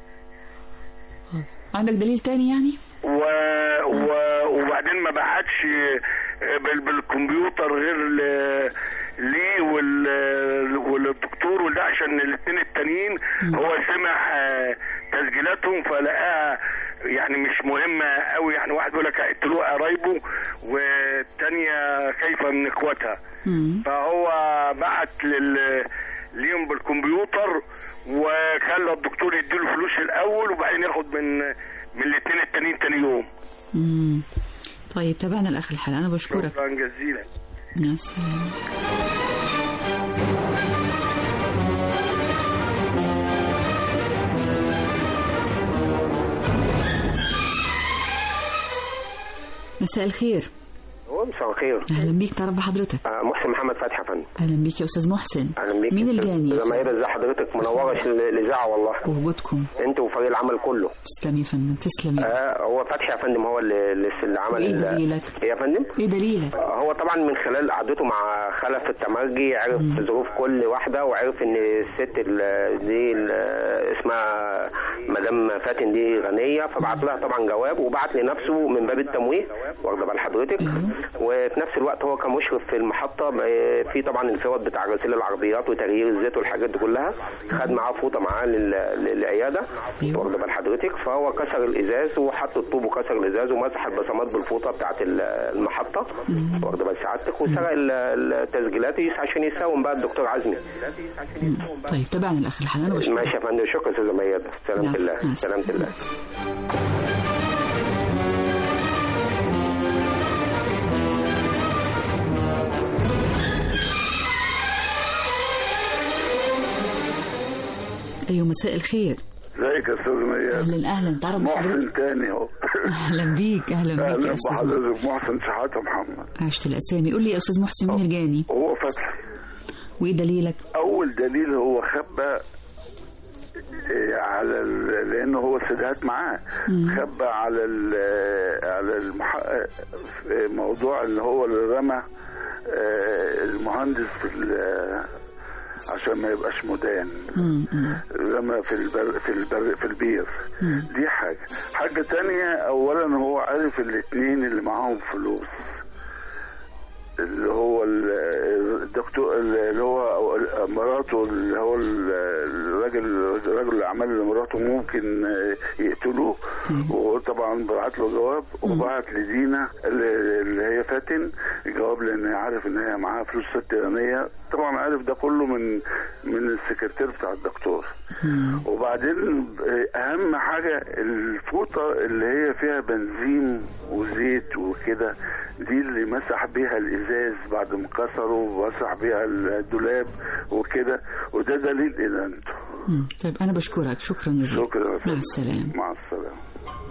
عندك دليل تاني يعني و... و... وبعدين ما بعتش بال... بالكمبيوتر غير ل... ليه وال... والدكتور وده عشان الاثنين التانيين هو سمع آه، تسجيلاتهم فلقاها يعني مش مهمة قوي يعني واحد بيقول لك هيقتلوه قرايبه والتانية خايفة من اخواتها فهو بعت لل ليهم بالكمبيوتر وخلى الدكتور يديله فلوس الاول وبعدين ياخد من من الاثنين التانيين تاني يوم مم. طيب تابعنا لاخر الحلقه انا بشكرك شكرا جزيلا مع السلامه مساء الخير مساء الخير اهلا بيك تعرف بحضرتك آه، محسن محمد فتحي يا فندم اهلا بيك يا استاذ محسن اهلا بيك مين الجاني زي ما هي ازي حضرتك منوره ال- الاذاعه والله وجودكم انت وفريق العمل كله تسلم يا فندم تسلم يا آه هو فتحي يا فندم هو اللي, اللي عمل وايه ال- دليلك ايه يا فندم ايه دليلك آه، هو طبعا من خلال قعدته مع خلف التمرجي عرف ظروف كل واحده وعرف ان الست ال- دي ال- اسمها مدام فاتن دي غنيه فبعت لها طبعا جواب وبعت لنفسه من باب التمويه واخده بال حضرتك وفي نفس الوقت هو كمشرف في المحطه آه، في طبعا الفوط بتاع غسيل العربيات وتغيير الزيت والحاجات دي كلها خد معاه فوطه معاه لل- للعياده واخده بال حضرتك فهو كسر الازاز وحط الطوب وكسر الازاز ومسح البصمات بالفوطه بتاعت ال- المحطه واخده بال سعادتك وسرق ال- التسجيلات عشان يساوم بقى الدكتور عزمي طيب تابعنا لاخر الحلقه انا بشكرك ماشي يا فندم شكرا استاذه ميادة سلامة الله سلامة الله ايوه مساء الخير ازيك يا استاذ مياد اهلا اهلا تعرف بحضرتك محسن تاني اهو اهلا بيك اهلا بيك اهلا يا استاذ محسن. بحضرتك محسن شحاته محمد عشت الاسامي قول لي يا استاذ محسن مين الجاني هو فتحي وايه دليلك اول دليل هو خبى إيه، على ال- لانه هو سدهات معاه خبى على ال- على المحقق في موضوع اللي هو اللي رمى آه، المهندس في ال- عشان ما يبقاش مدان رمى في البر في البر في البير دي حاجه حاجه تانية اولا هو عارف الاثنين اللي معاهم فلوس اللي هو ال- الدكتور اللي هو مراته اللي هو ال- الراجل رجل الاعمال اللي مراته ممكن يقتلوه وهو طبعا بعت له جواب وبعت لدينا اللي اللي هي فاتن جواب لان عارف ان هي معاها فلوس ست غنيه طبعا عارف ده كله من من السكرتير بتاع الدكتور وبعدين اهم حاجه الفوطه اللي هي فيها بنزين وزيت وكده دي اللي مسح بيها الازاز بعد ما كسره ومسح بيها الدولاب وكده وده دليل ادانته مم. طيب انا بشكرك شكرا جزيلا شكرا مع السلامه مع السلامه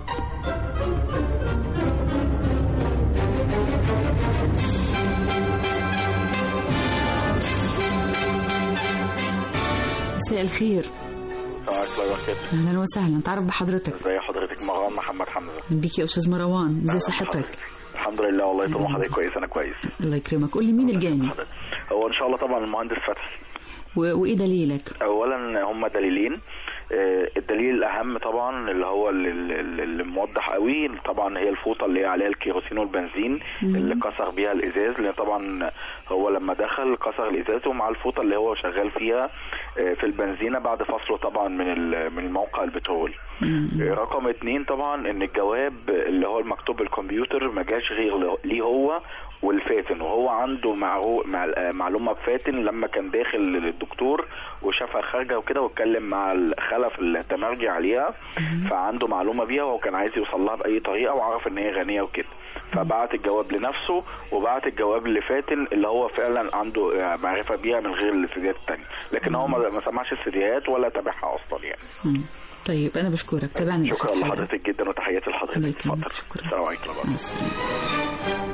مساء الخير السلام عليكم ورحمة الله وبركاته اهلا وسهلا تعرف بحضرتك ازي حضرتك مروان محمد حمزة بيك يا استاذ مروان ازي صحتك الحمد لله والله طول ما حضرتك كويس انا كويس الله يكرمك قول لي مين الجاني هو ان شاء الله طبعا المهندس فتحي و... وايه دليلك اولا هم دليلين آه، الدليل الاهم طبعا اللي هو اللي, اللي اللي موضح قوي طبعا هي الفوطه اللي هي عليها الكيروسين والبنزين مم. اللي كسر بيها الازاز لان طبعا هو لما دخل كسر الازاز ومع الفوطه اللي هو شغال فيها آه، في البنزينه بعد فصله طبعا من ال- من موقع البترول آه، رقم اتنين طبعا ان الجواب اللي هو المكتوب بالكمبيوتر ما جاش غير له- ليه هو والفاتن وهو عنده معرو... مع... آه، معلومه بفاتن لما كان داخل للدكتور وشافها خارجه وكده واتكلم مع الخلف التمرجي عليها فعنده معلومه بيها وهو كان عايز يوصل لها باي طريقه وعرف ان هي غنيه وكده فبعت الجواب لنفسه وبعت الجواب لفاتن اللي هو فعلا عنده آه، معرفه بيها من غير السيديات التانية لكن هو ما ما سمعش السيديات ولا تابعها اصلا يعني مم. طيب انا بشكرك تابعني شكرا آخر حاجة. لحضرتك جدا وتحياتي الله لحضرتك يكرمك اتفضل. شكرا السلام عليكم مع السلامه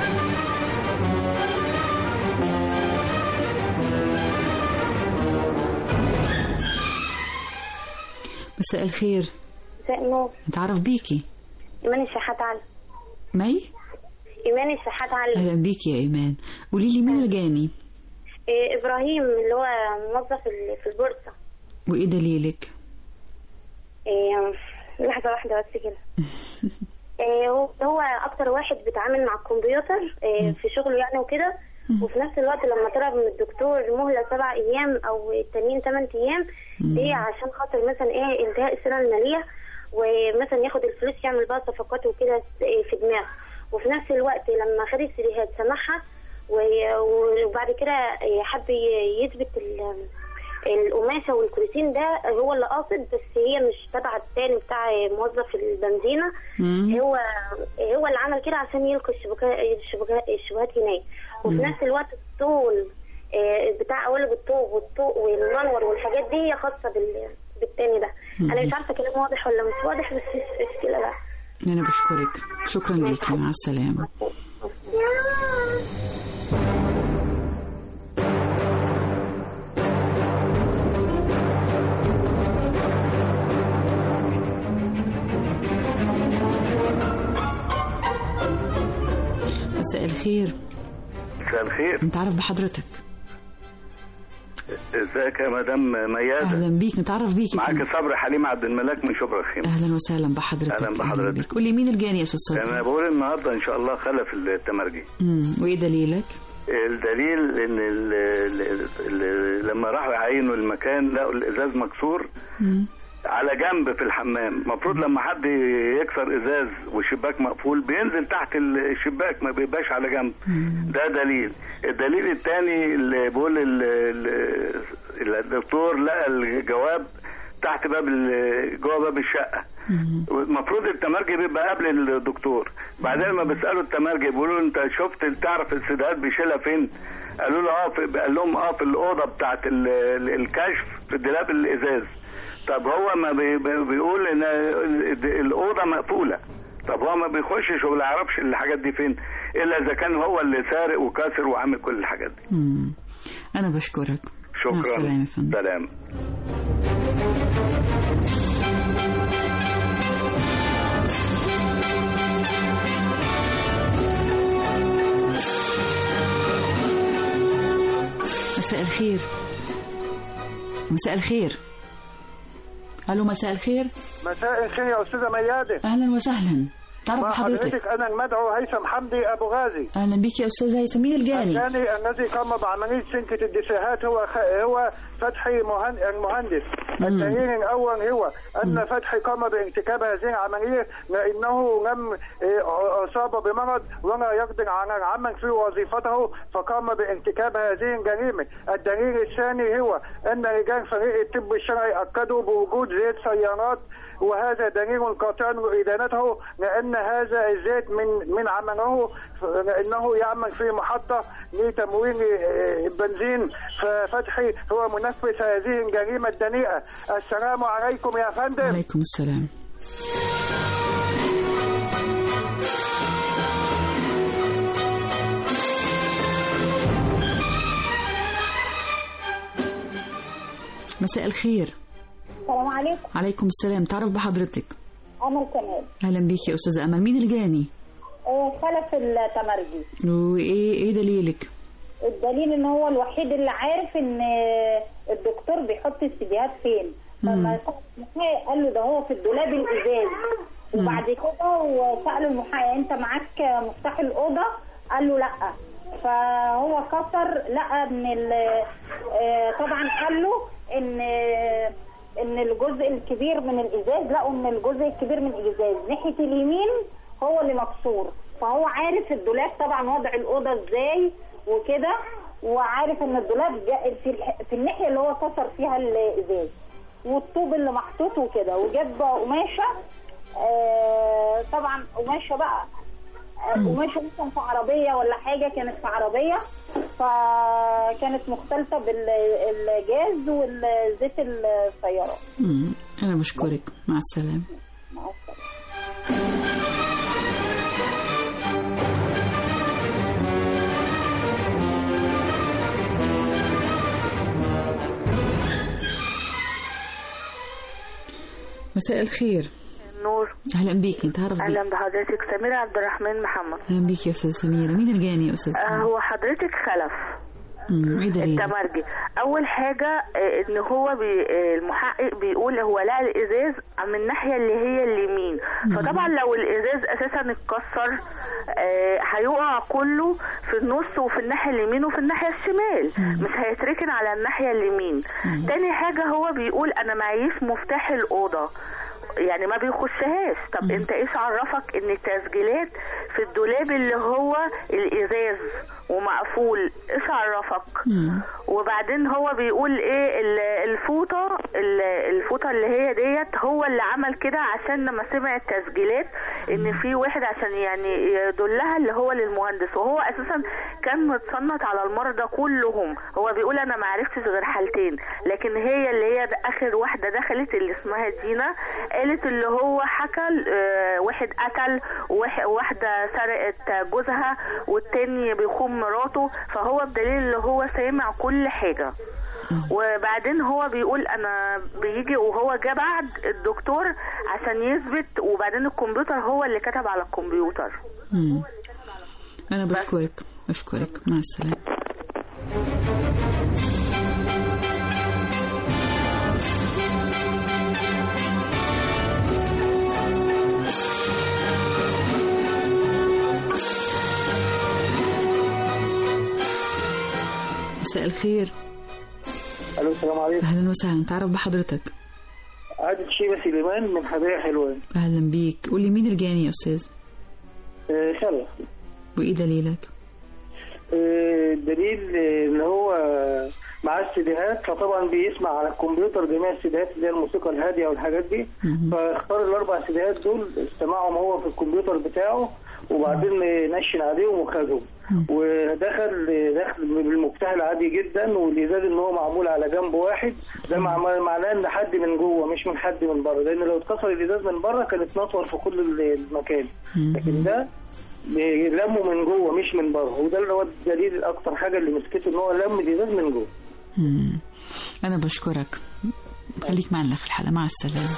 مساء الخير مساء النور نتعرف بيكي إيمان الشحات علي مي إيمان الشحات علي اهلا بيكي يا ايمان قولي لي مين الجاني إيه إبراهيم اللي هو موظف ال- في البورصة وايه دليلك إيه لحظة واحدة بس كده إيه هو هو أكتر واحد بيتعامل مع الكمبيوتر إيه في شغله يعني وكده وفي نفس الوقت لما طلب من الدكتور مهلة سبع أيام أو التانيين تمن أيام دي عشان خاطر مثلا إيه انتهاء السنة المالية ومثلا ياخد الفلوس يعمل بقى صفقات وكده إيه في دماغه وفي نفس الوقت لما خد السيديهات سمعها و- وبعد كده إيه حب ي- يثبت ال- القماشة والكروسين ده هو اللي قاصد بس هي مش تبع التاني بتاع موظف البنزينة مم. هو هو اللي عمل كده عشان يلقي الشبكات الشبكات الشبهات هناك وفي مم. نفس الوقت الطول آه، بتاع قوالب الطوب والطوق والمنور والحاجات دي هي خاصة بال بالتاني ده انا مش عارفة كلام واضح ولا مش واضح بس مش مشكلة لا انا بشكرك شكرا ليكي مع السلامه مساء الخير مساء الخير نتعرف بحضرتك ازيك يا مدام ميادة اهلا بيك نتعرف بيكي معاك صبري حليم عبد الملاك من شبرا الخيمة اهلا وسهلا بحضرتك اهلا بحضرتك بيك قولي مين الجاني يا استاذ انا صبري بقول النهارده ان شاء الله خلف التمرجي مم. وايه دليلك الدليل ان ال ال ال لما راحوا يعينوا المكان لقوا الازاز مكسور مم. على جنب في الحمام المفروض لما حد يكسر ازاز والشباك مقفول بينزل تحت الشباك ما بيبقاش على جنب ده دليل الدليل الثاني اللي بيقول ال- ال- الدكتور لقى الجواب تحت باب ال- جوه باب الشقه المفروض التمرجي بيبقى قبل الدكتور بعدين لما بيسالوا التمرجي بيقولوا له انت شفت تعرف السيدات بيشيلها فين قالوا له اه في قال لهم اه في الاوضه بتاعت ال- ال- الكشف في الدولاب الازاز طب هو ما بي بي- بيقول ان ال- الاوضه مقفوله طب هو ما بيخشش ولا يعرفش الحاجات دي فين الا اذا كان هو اللي سارق وكاسر وعامل كل الحاجات دي مم. أنا بشكرك مع شكرا السلامة يا فندم سلام مساء الخير مساء الخير الو مساء الخير مساء الخير يا استاذه مياده اهلا وسهلا تعرف مع بحضرتك حضرتك انا المدعو هيثم حمدي ابو غازي اهلا بيك يا استاذ هيثم مين الجاني الثاني الذي قام بعمليه سنكه الدساهات هو خ... هو فتحي مهن... المهندس الدليل الاول هو ان فتحي قام بارتكاب هذه العمليه لانه لم آه، اصاب بمرض ولا يقدر على العمل في وظيفته فقام بارتكاب هذه الجريمه الدليل الثاني هو ان رجال فريق الطب الشرعي اكدوا بوجود زيت سيارات وهذا دليل قاطع لإدانته لأن هذا الزيت من من عمله لأنه يعمل في محطة لتموين آه، البنزين ففتحي هو منفذ هذه الجريمة الدنيئة السلام عليكم يا فندم عليكم السلام مساء الخير السلام عليكم عليكم السلام تعرف بحضرتك أمل كمال اهلا بيك يا استاذه امل مين الجاني آه، خلف التمرجي وايه ايه دليلك الدليل ان هو الوحيد اللي عارف ان الدكتور بيحط السيديهات فين لما المحقق قال له ده هو في الدولاب الازاز وبعد كده وسال المحقق انت معاك مفتاح الاوضه قال له لا فهو كسر لقى ان ال- آه، طبعا قال له ان ان الجزء الكبير من الازاز لقوا ان الجزء الكبير من الازاز ناحيه اليمين هو اللي مكسور فهو عارف الدولاب طبعا وضع الاوضه ازاي وكده وعارف ان الدولاب جا- في الح- في الناحيه اللي هو كسر فيها الازاز والطوب اللي محطوط وكده وجاب قماشه آه طبعا قماشه بقى آه، قماشه مثلا في عربيه ولا حاجه كانت في عربيه فكانت مختلطه بالجاز والزيت السياره مم. انا بشكرك مع السلامه مع السلامه مساء الخير نور اهلا بيك انت عارف بيك اهلا بحضرتك سميرة عبد الرحمن محمد اهلا بيك يا استاذ سميره مين الجاني يا استاذ آه هو حضرتك خلف مم. ايه دليلك التمرجي اول حاجه آه، ان هو بي آه، المحقق بيقول هو لقى الازاز من الناحيه اللي هي اليمين فطبعا لو الازاز اساسا اتكسر آه، هيقع كله في النص وفي الناحيه اليمين وفي الناحيه الشمال مش هيتركن على الناحيه اليمين تاني حاجه هو بيقول انا معيش مفتاح الاوضه يعني ما بيخشهاش طب انت ايش عرفك ان التسجيلات في الدولاب اللي هو الازاز ومقفول ايش عرفك وبعدين هو بيقول ايه ال- الفوطه ال- الفوطه اللي هي ديت هو اللي عمل كده عشان لما سمع التسجيلات ان في واحد عشان يعني يدلها اللي هو للمهندس وهو اساسا كان متصنت على المرضى كلهم هو بيقول انا ما عرفتش غير حالتين لكن هي اللي هي د- اخر واحده دخلت اللي اسمها دينا قالت اللي هو حكى آه، واحد قتل وواح- وواحده سرقت جوزها والتاني بيخون مراته فهو بدليل اللي هو سامع كل حاجه وبعدين هو بيقول انا بيجي وهو جه بعد الدكتور عشان يثبت وبعدين الكمبيوتر هو اللي كتب على الكمبيوتر مم. انا بشكرك بشكرك مع السلامه مساء الخير الو السلام عليكم اهلا وسهلا تعرف بحضرتك عادل شيبة سليمان من حدائق حلوان اهلا بيك قولي مين الجاني يا استاذ آه، خلف وايه دليلك آه، الدليل آه، ان هو معاه السيديهات فطبعا بيسمع على الكمبيوتر جميع السيديهات اللي هي الموسيقى الهاديه والحاجات دي فاختار الاربع سيديهات دول استمعهم هو في الكمبيوتر بتاعه وبعدين نشن عليهم وخدهم ودخل دخل بالمفتاح العادي جدا والازاز ان هو معمول على جنب واحد ده مع- معناه ان حد من جوه مش من حد من بره لان لو اتكسر الازاز من بره كانت نطور في كل المكان لكن ده لمه من جوه مش من بره وده اللي هو الدليل الاكتر حاجه اللي مسكته ان هو لم الازاز من جوه مم. أنا بشكرك خليك معنا في الحلقة مع السلامة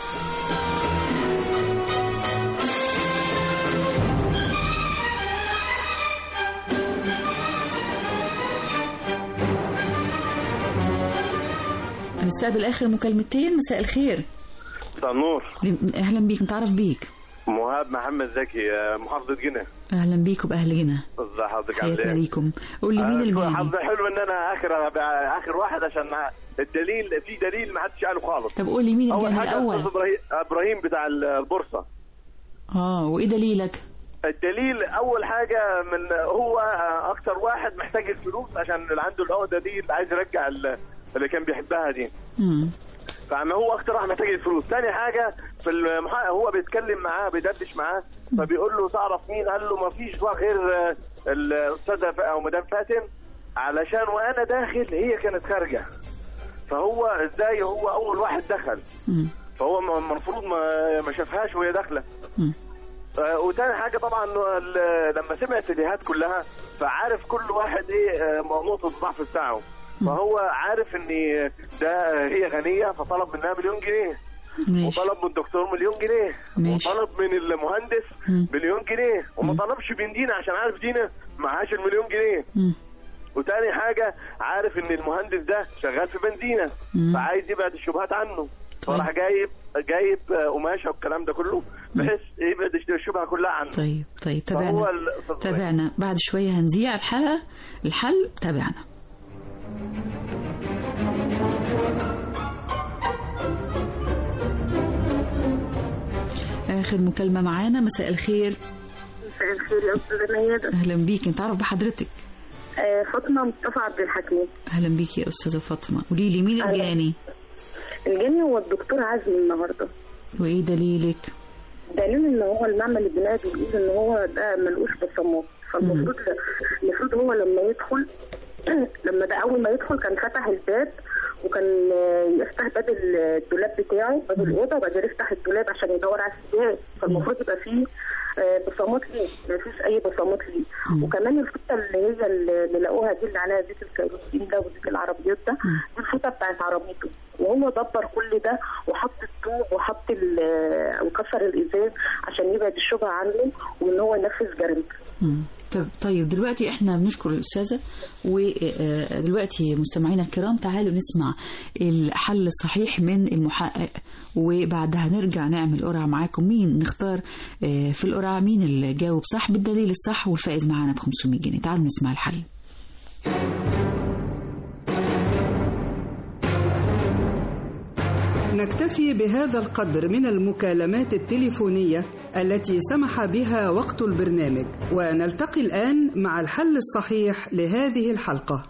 هنستقبل آخر مكالمتين مساء الخير مساء النور أهلا بيك نتعرف بيك مهاب محمد زكي آه، محافظة جنة أهلا بيك وبأهل جنة ازي حضرتك عامل حياتنا ايه؟ ليكم قول لي مين آه، الجاني حظي حلو ان انا اخر اخر واحد عشان الدليل في دليل ما حدش قاله خالص طب قول لي مين اول الجاني حاجه الأول أستاذ ابراهيم ابراهيم بتاع البورصه اه وإيه دليلك الدليل اول حاجه من هو اكتر واحد محتاج الفلوس عشان اللي عنده العقده دي اللي عايز يرجع ال- اللي كان بيحبها دي مم. فعما هو اكتر واحد محتاج الفلوس تاني حاجه في المحقق هو بيتكلم معاه بيدردش معاه فبيقول له تعرف مين قال له ما فيش بقى غير آه، الاستاذه ف- او مدام فاتن علشان وانا داخل هي كانت خارجه فهو ازاي هو اول واحد دخل مم. فهو م- المفروض ما ما شافهاش وهي داخله مم. آه، وتاني حاجه طبعا إنه ال- لما سمع السيديهات كلها فعارف كل واحد ايه آه، نقطه الضعف بتاعه فهو عارف ان ده هي غنيه فطلب منها مليون جنيه ماشي وطلب من الدكتور مليون جنيه ماشي. وطلب من المهندس مم. مليون جنيه وما طلبش من دينا عشان عارف دينا معهاش المليون جنيه مم. وتاني حاجة عارف ان المهندس ده شغال في بنزينة مم. فعايز يبعد الشبهات عنه فراح جايب جايب آه، قماشة والكلام ده كله بحيث يبعد الشبهة كلها عنه طيب طيب فهو تابعنا ال- تابعنا بعد شوية هنذيع الحلقة الحل تابعنا آخر مكالمة معانا مساء الخير مساء الخير يا استاذه ميادة أهلا بيك نتعرف بحضرتك آه، فاطمه مصطفى عبد الحكيم أهلا بيك يا أستاذة فاطمة قولي لي مين أهلا. الجاني الجاني هو الدكتور عزمي النهارده وإيه دليلك دليل ان هو المعمل البنائي بيقول ان هو ده ملقوش بصمات فالمفروض المفروض هو لما يدخل لما ده اول ما يدخل كان فتح الباب وكان آه، يفتح باب الدولاب بتاعه باب الاوضه وبعدين يفتح الدولاب عشان يدور على السجاد فالمفروض يبقى فيه آه، بصمات ليه ما فيش اي بصمات ليه وكمان الفوطه اللي هي اللي لقوها دي اللي عليها زيت الكيروسين ده وزيت العربيات ده دي الفوطه بتاعت عربيته وهو دبر كل ده وحط الطوب وحط ال- وكسر الازاز عشان يبعد الشبهه عنه وان هو ينفذ جريمته مم. طب طيب دلوقتي احنا بنشكر الأستاذة ودلوقتي مستمعينا الكرام تعالوا نسمع الحل الصحيح من المحقق وبعدها نرجع نعمل قرعة معاكم مين نختار آه، في القرعة مين اللي جاوب صح بالدليل الصح والفائز معانا ب 500 جنيه تعالوا نسمع الحل نكتفي بهذا القدر من المكالمات التليفونية التي سمح بها وقت البرنامج ونلتقي الآن مع الحل الصحيح لهذه الحلقة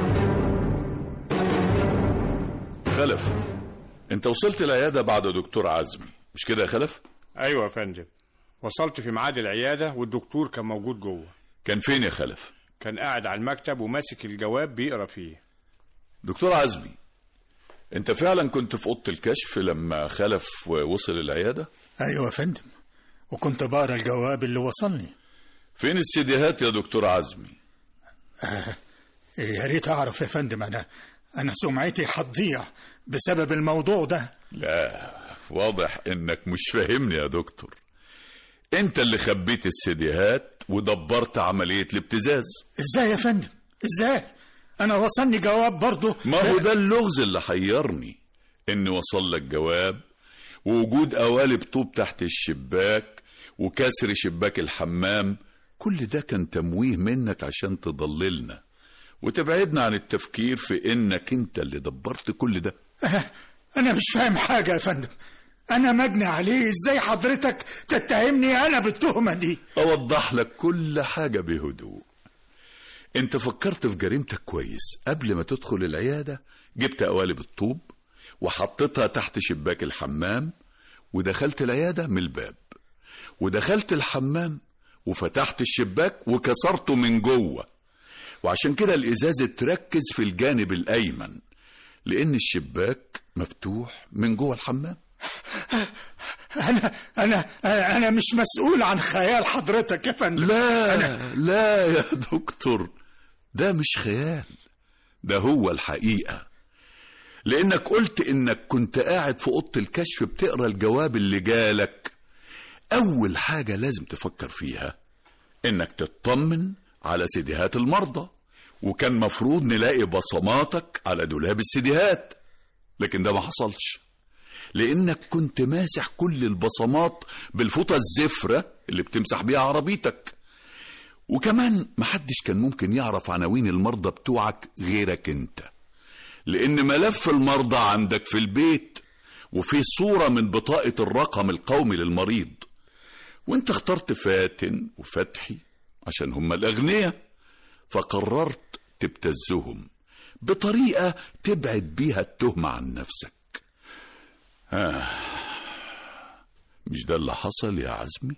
خلف انت وصلت العيادة بعد دكتور عزمي مش كده يا خلف ايوه يا فندم وصلت في ميعاد العياده والدكتور كان موجود جوه كان فين يا خلف كان قاعد على المكتب وماسك الجواب بيقرا فيه دكتور عزمي انت فعلا كنت في اوضه الكشف لما خلف وصل العياده ايوه يا فندم وكنت بقرا الجواب اللي وصلني فين السيديهات يا دكتور عزمي آه يا ريت اعرف يا فندم انا انا سمعتي هتضيع بسبب الموضوع ده لا واضح انك مش فاهمني يا دكتور انت اللي خبيت السيديهات ودبرت عمليه الابتزاز ازاي يا فندم ازاي انا وصلني جواب برضه ما هو ده اللغز اللي حيرني ان وصل لك جواب ووجود قوالب طوب تحت الشباك وكسر شباك الحمام كل ده كان تمويه منك عشان تضللنا وتبعدنا عن التفكير في انك انت اللي دبرت كل ده آه انا مش فاهم حاجه يا فندم انا مجني عليه ازاي حضرتك تتهمني انا بالتهمه دي اوضح لك كل حاجه بهدوء انت فكرت في جريمتك كويس قبل ما تدخل العياده جبت قوالب الطوب وحطيتها تحت شباك الحمام ودخلت العياده من الباب ودخلت الحمام وفتحت الشباك وكسرته من جوه وعشان كده الإزاز اتركز في الجانب الأيمن لأن الشباك مفتوح من جوه الحمام انا انا انا أنا مش مسؤول عن خيال حضرتك يا فندم لا أنا لا يا دكتور ده مش خيال ده هو الحقيقة لأنك قلت إنك كنت قاعد في أوضة الكشف بتقرا الجواب اللي جالك أول حاجة لازم تفكر فيها إنك تطمن على سيديهات المرضى وكان مفروض نلاقي بصماتك على دولاب السيديهات لكن ده ما حصلش لأنك كنت ماسح كل البصمات بالفوطة الزفرة اللي بتمسح بيها عربيتك وكمان محدش كان ممكن يعرف عناوين المرضى بتوعك غيرك انت لأن ملف المرضى عندك في البيت وفيه صورة من بطاقة الرقم القومي للمريض وانت اخترت فاتن وفتحي عشان هم الأغنياء فقررت تبتزهم بطريقة تبعد بيها التهمة عن نفسك آه. مش ده اللي حصل يا عزمي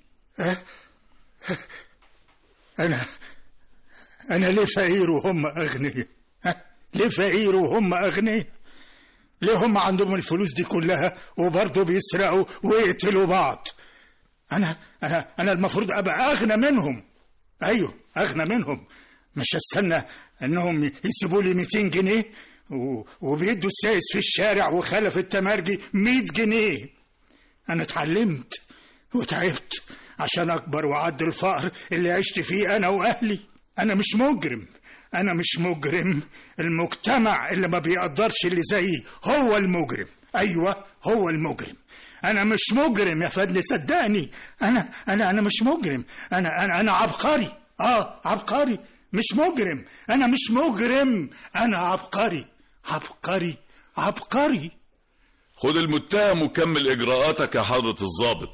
انا انا ليه فقير وهم اغنياء ها؟ ليه فقير وهم اغنياء ليه هم عندهم الفلوس دي كلها وبرضه بيسرقوا ويقتلوا بعض انا انا انا المفروض ابقى اغنى منهم ايوه اغنى منهم مش استنى انهم يسيبوا لي 200 جنيه و- وبيدوا السايس في الشارع وخلف التمرجي 100 جنيه انا اتعلمت وتعبت عشان اكبر وعد الفقر اللي عشت فيه انا واهلي انا مش مجرم انا مش مجرم المجتمع اللي ما بيقدرش اللي زيي هو المجرم ايوه هو المجرم انا مش مجرم يا فندم صدقني انا انا انا مش مجرم انا انا انا عبقري اه عبقري مش مجرم انا مش مجرم انا عبقري عبقري عبقري خد المتهم وكمل إجراءاتك يا حضرة الضابط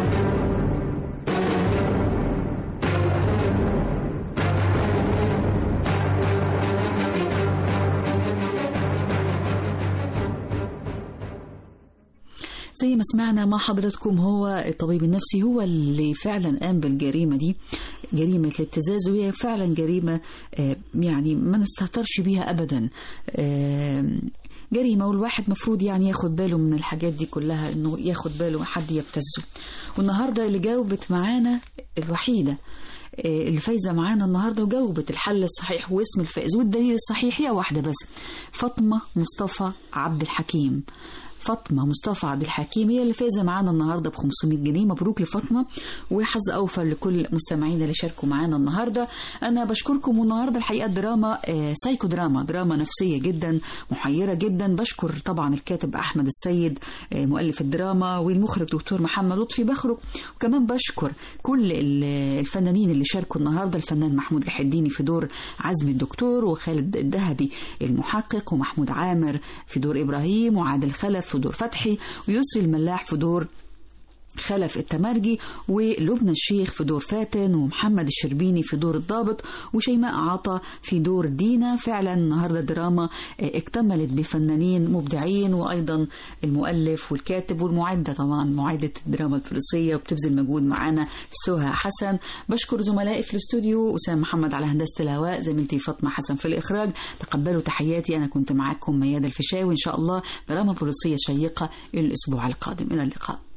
زي ما سمعنا مع حضراتكم هو الطبيب النفسي هو اللي فعلا قام بالجريمة دي جريمة الابتزاز وهي فعلا جريمة آه، يعني ما نستهترش بيها أبدا آه، جريمة والواحد مفروض يعني ياخد باله من الحاجات دي كلها انه ياخد باله حد يبتزه والنهاردة اللي جاوبت معانا الوحيدة آه، اللي فايزة معانا النهاردة وجاوبت الحل الصحيح واسم الفائز والدليل الصحيح هي واحدة بس فاطمة مصطفى عبد الحكيم فاطمة مصطفى عبد الحكيم هي اللي فايزة معانا النهاردة ب 500 جنيه مبروك لفاطمة وحظ أوفر لكل مستمعينا اللي شاركوا معانا النهاردة أنا بشكركم والنهاردة الحقيقة دراما آه، سايكو دراما دراما نفسية جدا محيرة جدا بشكر طبعا الكاتب أحمد السيد آه، مؤلف الدراما والمخرج دكتور محمد لطفي بخرج وكمان بشكر كل ال- الفنانين اللي شاركوا النهاردة الفنان محمود الحديني في دور عزمي الدكتور وخالد الذهبي المحقق ومحمود عامر في دور إبراهيم وعادل خلف في دور فتحي ويسري الملاح في دور خلف التمرجي ولبنى الشيخ في دور فاتن ومحمد الشربيني في دور الضابط وشيماء عطا في دور دينا فعلا النهارده دراما آه، اكتملت بفنانين مبدعين وايضا المؤلف والكاتب والمعده طبعا معده الدراما الفرنسيه وبتبذل مجهود معانا سهى حسن بشكر زملائي في الاستوديو اسامه محمد على هندسه الهواء زميلتي فاطمه حسن في الاخراج تقبلوا تحياتي انا كنت معاكم ميادة الفيشاوي ان شاء الله دراما بوليسيه شيقه الاسبوع القادم الى اللقاء